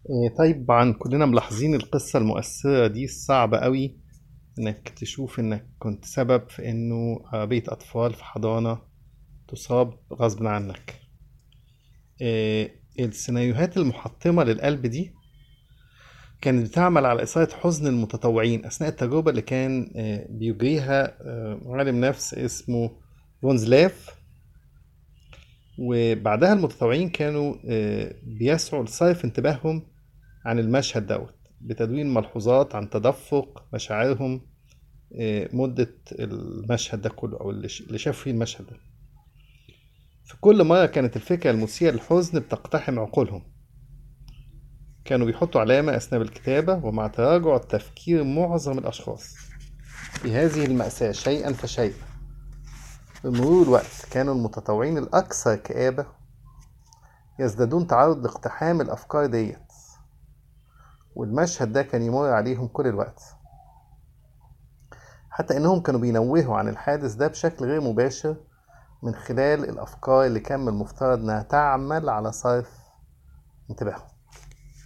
إيه، طيب كلنا ملاحظين القصة المؤثرة دي الصعبة قوي انك تشوف انك كنت سبب في انه بيت اطفال في حضانة تصاب غصب عنك إيه، السيناريوهات المحطمة للقلب دي كانت بتعمل على إثارة حزن المتطوعين أثناء التجربة اللي كان آه، بيجريها آه، عالم نفس اسمه فونزلاف وبعدها المتطوعين كانوا آه، بيسعوا لصرف انتباههم عن المشهد دوت بتدوين ملحوظات عن تدفق مشاعرهم مدة المشهد ده كله أو اللي شافوا فيه المشهد ده في كل مرة كانت الفكرة المثيرة للحزن بتقتحم عقولهم كانوا بيحطوا علامة أثناء الكتابة ومع تراجع تفكير معظم الأشخاص في هذه المأساة شيئا فشيئا بمرور الوقت كانوا المتطوعين الأكثر كآبة يزدادون تعرض لاقتحام الأفكار ديت والمشهد ده كان يمر عليهم كل الوقت حتى إنهم كانوا بينوهوا عن الحادث ده بشكل غير مباشر من خلال الأفكار اللي كان من المفترض إنها تعمل على صرف انتباههم